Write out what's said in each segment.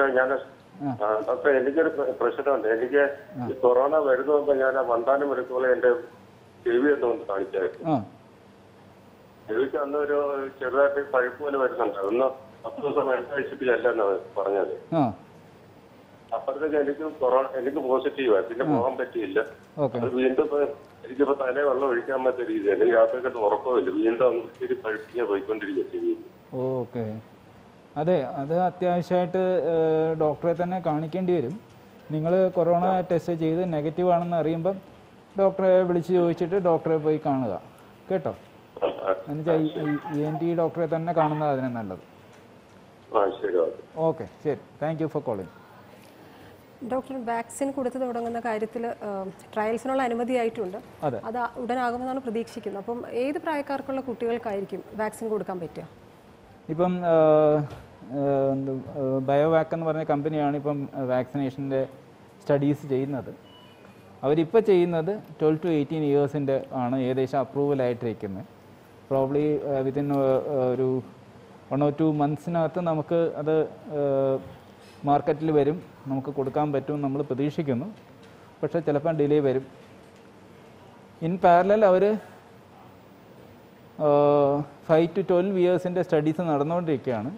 ഞാൻ ഡോക്ടർ എനിക്കൊരു പ്ര- പ്രശ്നമുണ്ട് എനിക്ക് ഈ കൊറോണ വരുന്ന മുമ്പ് ഞാൻ ആ വണ്ടാനം എടുക്കുമ്പോൾ എന്റെ ചെവി ഒന്ന് ഒന്ന് കാണിച്ചായിരുന്നു ആ ചെവിക്ക് അന്ന് ഒരു ചെറുതായിട്ട് പഴുപ്പ് പോലെ വരുന്നുണ്ട് ഒന്ന് പത്ത് ദിവസം മരുന്ന് കഴിച്ചിട്ട് ചെല്ലെന്നാണ് പറഞ്ഞത് ആ അപ്പോഴത്തേക്ക് എനിക്ക് കൊറോണ എനിക്ക് പോസിറ്റീവായി പിന്നെ പോകാൻ പറ്റിയില്ല ഓക്കെ അത് വീണ്ടും ഇപ്പൊ എനിക്കിപ്പോ തലേ വെള്ളം ഒഴിക്കാൻ പറ്റാത്ത രീതി എനിക്ക് യാത്രയ്ക്ക് ഉറക്കമില്ല വീണ്ടും അങ്ങ് ഇത്തിരി പഴുപ്പിക്കാൻ പോയിക്കൊണ്ടിരിക്കുക ചെവിയിൽ ഓക്കെ അതെ അത് അത്യാവശ്യമായിട്ട് ഏഹ്, ഡോക്ടറെ തന്നെ കാണിക്കേണ്ടി വരും നിങ്ങൾ കൊറോണ ടെസ്റ്റ് ചെയ്ത് നെഗറ്റീവ് ആണെന്ന് അറിയുമ്പം ഡോക്ടറെ വിളിച്ച് ചോദിച്ചിട്ട് ഡോക്ടറെ പോയി കാണുക കേട്ടോ എന്നുവെച്ചാൽ ഇ എൻ ടി ഡോക്ടറെ തന്നെ കാണുന്നത് അതിന് നല്ലത് ആ ശരി ഓക്കെ ഓക്കെ ശരി thank you for calling doctor vaccine കൊടുത്തു തുടങ്ങുന്ന കാര്യത്തിൽ ട്രയൽസിനുള്ള അനുമതിയായിട്ടുണ്ട് അതെ അത് ഉടനാകുമെന്നാണ് പ്രതീക്ഷിക്കുന്നത് അപ്പം ഏത് പ്രായക്കാർക്കുള്ള കുട്ടികൾക്കായിരിക്കും വാക്സിൻ കൊടുക്കാൻ പറ്റുക ഇപ്പം ബയോവാക്ക് എന്ന് പറഞ്ഞ കമ്പനിയാണ് ഇപ്പം വാക്സിനേഷൻ്റെ സ്റ്റഡീസ് ചെയ്യുന്നത് അവരിപ്പോൾ ചെയ്യുന്നത് ട്വൽവ് ടു എയ്റ്റീൻ ഇയേഴ്സിൻ്റെ ആണ് ഏകദേശം അപ്രൂവൽ ആയിട്ടിരിക്കുന്നത് പ്രോബ്ലി വിത്തിൻ ഒരു വൺ ഓർ ടു മന്ത്സിനകത്ത് നമുക്ക് അത് മാർക്കറ്റിൽ വരും നമുക്ക് കൊടുക്കാൻ പറ്റും നമ്മൾ പ്രതീക്ഷിക്കുന്നു പക്ഷേ ചിലപ്പം ഡിലേ വരും ഇൻ പാരലൽ അവർ ഫൈവ് ടു ട്വൽവ് ഇയേഴ്സിൻ്റെ സ്റ്റഡീസ് നടന്നുകൊണ്ടിരിക്കുകയാണ്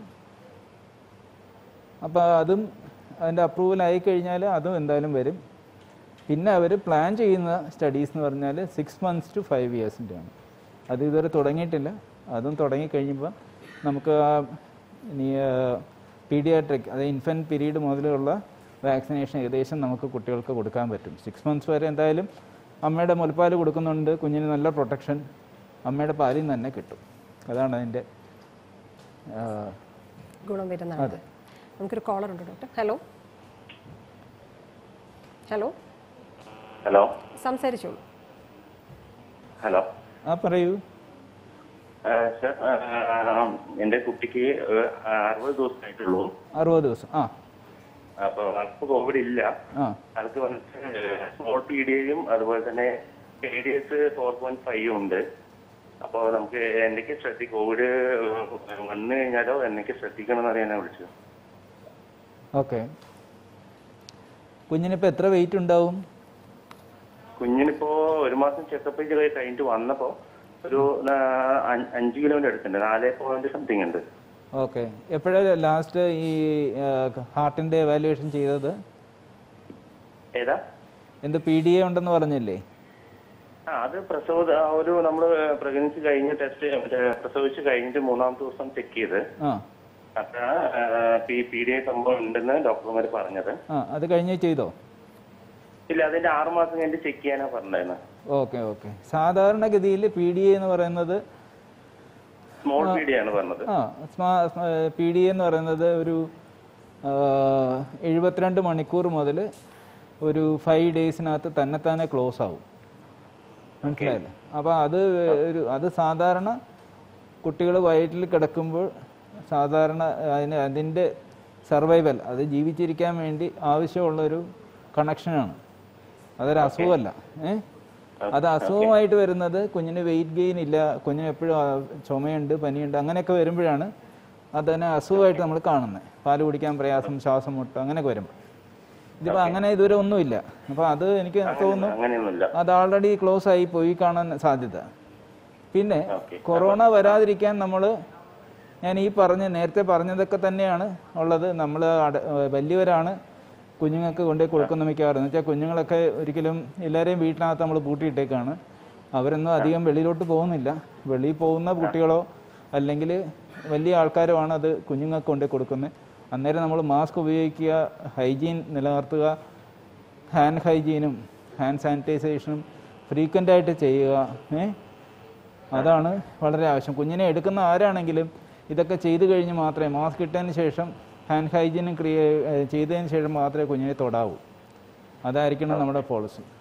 അപ്പോൾ അതും അതിൻ്റെ അപ്രൂവൽ ആയി കഴിഞ്ഞാൽ അതും എന്തായാലും വരും പിന്നെ അവർ പ്ലാൻ ചെയ്യുന്ന സ്റ്റഡീസ് എന്ന് പറഞ്ഞാൽ സിക്സ് മന്ത്സ് ടു ഫൈവ് ഇയേഴ്സിൻ്റെയാണ് അത് ഇതുവരെ തുടങ്ങിയിട്ടില്ല അതും തുടങ്ങിക്കഴിയുമ്പോൾ നമുക്ക് ആ പീഡിയാട്രിക് അതായത് ഇൻഫൻറ്റ് പീരീഡ് മുതലുള്ള വാക്സിനേഷൻ ഏകദേശം നമുക്ക് കുട്ടികൾക്ക് കൊടുക്കാൻ പറ്റും സിക്സ് മന്ത്സ് വരെ എന്തായാലും അമ്മയുടെ മുലപ്പാൽ കൊടുക്കുന്നുണ്ട് കുഞ്ഞിന് നല്ല പ്രൊട്ടക്ഷൻ അമ്മയുടെ പാലിൽ നിന്ന് തന്നെ കിട്ടും അതാണ് അതിൻ്റെ ആ, ഗുണം വരുന്നതാണ് നമുക്കൊരു കോളർ ഉണ്ട് ഡോക്ടർ ഹലോ ഹലോ ഹലോ സംസാരിച്ചോളൂ ഹലോ ആ പറയൂ ആ, സർ ആ, എന്റെ കുട്ടിക്ക് ഏഹ്, അറുപത് ദിവസമായിട്ടുള്ളൂ അറുപത് ദിവസം ആ അപ്പൊ ആൾക്ക് കോവിഡ് ഇല്ല ആ ആൾക്ക് വന്നിട്ട് സ്മോൾ പി ഡി എയും അതുപോലെ തന്നെ P D S four point five ഉണ്ട് അപ്പൊ നമുക്ക് എന്തൊക്കെ ശ്രദ്ധി കോവിഡ് വന്നു കഴിഞ്ഞാലോ എന്തൊക്കെ ശ്രദ്ധിക്കണം എന്ന് അറിയാനാ വിളിച്ചത് ഓക്കെ കുഞ്ഞിനിപ്പോൾ എത്ര വെയിറ്റ് ഉണ്ടാവും കുഞ്ഞിനിപ്പോ ഒരു മാസം ചെക്കപ്പ് കഴിഞ്ഞിട്ട് വന്നപ്പോ ഒരു ആ, അഞ്ച് അഞ്ച് കിലോമീറ്റർ അടുത്തുണ്ട് നാല് പോയിന്റ് സംതിങ് ഉണ്ട് ഓക്കെ എപ്പോഴാണ് ലാസ്റ്റ് ഈ ഹാർട്ടിൻ്റെ എവാലുവേഷൻ ചെയ്തത് ഏതാ എന്ത് പി ഡി എ ഉണ്ടെന്ന് പറഞ്ഞില്ലേ ആ അത് പ്രസവ ആ ഒരു നമ്മൾ പ്രഗ്നൻസി കഴിഞ്ഞ് ടെസ്റ്റ് മറ്റേ പ്രസവിച്ച് കഴിഞ്ഞിട്ട് മൂന്നാമത്തെ ദിവസം ചെക്ക് ചെയ്ത് ആ അപ്പോഴാണ് പി പി ഡി എ സംഭവം ഉണ്ടെന്ന് ഡോക്ടർമാർ പറഞ്ഞത് ആ അത് കഴിഞ്ഞ് ചെയ്തോ ഇല്ല അതിന്റെ ആറ് മാസം കഴിഞ്ഞിട്ട് ചെക്ക് ചെയ്യാനാ പറഞ്ഞിരുന്നത് ഓക്കെ ഓക്കെ സാധാരണഗതിയിൽ പി ഡി എ എന്ന് പറയുന്നത് സ്മോൾ പി ഡി ആണ് പറഞ്ഞത് ആ പി ഡി എന്ന് പറയുന്നത് ഒരു ആ, എഴുപത്തിരണ്ട് മണിക്കൂർ മുതൽ ഒരു ഫൈവ് ഡേയ്സിനകത്ത് തന്നെത്താനെ ക്ലോസ് ആവും മനസ്സിലായില്ലേ അപ്പോൾ അത് ഒരു അത് സാധാരണ കുട്ടികൾ വയറ്റിൽ കിടക്കുമ്പോൾ സാധാരണ അതിന് അതിൻ്റെ സർവൈവൽ അത് ജീവിച്ചിരിക്കാൻ വേണ്ടി ആവശ്യമുള്ളൊരു കണക്ഷനാണ് അതൊരു അസുഖമല്ല ഏ അത് അസുഖമായിട്ട് വരുന്നത് കുഞ്ഞിന് വെയിറ്റ് ഗെയിൻ ഇല്ല കുഞ്ഞിന് എപ്പോഴും ആ, ചുമയുണ്ട് പനിയുണ്ട് അങ്ങനെയൊക്കെ വരുമ്പോഴാണ് അതിനെ അസുഖമായിട്ട് നമ്മൾ കാണുന്നത് പാല് കുടിക്കാൻ പ്രയാസം ശ്വാസം മുട്ട് അങ്ങനെയൊക്കെ വരും ഇതിപ്പോൾ അങ്ങനെ ഇതുവരെ ഒന്നുമില്ല അപ്പോൾ അത് എനിക്ക് തോന്നുന്നു അങ്ങനെയൊന്നുമില്ല അത് ഓൾറെഡി ക്ലോസ് ആയി പോയി കാണാൻ സാധ്യത പിന്നെ ഓക്കെ കൊറോണ വരാതിരിക്കാൻ നമ്മൾ ഞാൻ ഈ പറഞ്ഞ നേരത്തെ പറഞ്ഞതൊക്കെ തന്നെയാണ് ഉള്ളത് നമ്മൾ വലിയവരാണ് കുഞ്ഞുങ്ങൾക്ക് കൊണ്ടുപോയി കൊടുക്കുന്ന മിക്കവാറും എന്ന് വെച്ചാൽ കുഞ്ഞുങ്ങളൊക്കെ ഒരിക്കലും എല്ലാവരെയും വീട്ടിനകത്ത് നമ്മൾ പൂട്ടിയിട്ടേക്കാണ് അവരൊന്നും അധികം വെളിയിലോട്ട് പോകുന്നില്ല വെളിയിൽ പോകുന്ന കുട്ടികളോ അല്ലെങ്കിൽ വലിയ ആൾക്കാരോ ആണ് അത് കുഞ്ഞുങ്ങൾക്ക് കൊണ്ടുപോയി കൊടുക്കുന്നത് അന്നേരം നമ്മൾ മാസ്ക് ഉപയോഗിക്കുക ഹൈജീൻ നിലനിർത്തുക ഹാൻഡ് ഹൈജീനും ഹാൻഡ് സാനിറ്റൈസേഷനും ഫ്രീക്വൻ്റ് ആയിട്ട് ചെയ്യുക ഏ അതാണ് വളരെ ആവശ്യം കുഞ്ഞിനെ എടുക്കുന്ന ആരാണെങ്കിലും ഇതൊക്കെ ചെയ്തു കഴിഞ്ഞ് മാത്രമേ മാസ്ക് ഇട്ടതിന് ശേഷം ഹാൻഡ് ഹൈജീനും ക്രിയ ചെയ്തതിന് ശേഷം മാത്രമേ കുഞ്ഞിനെ തൊടാവൂ അതായിരിക്കണം നമ്മുടെ പോളിസി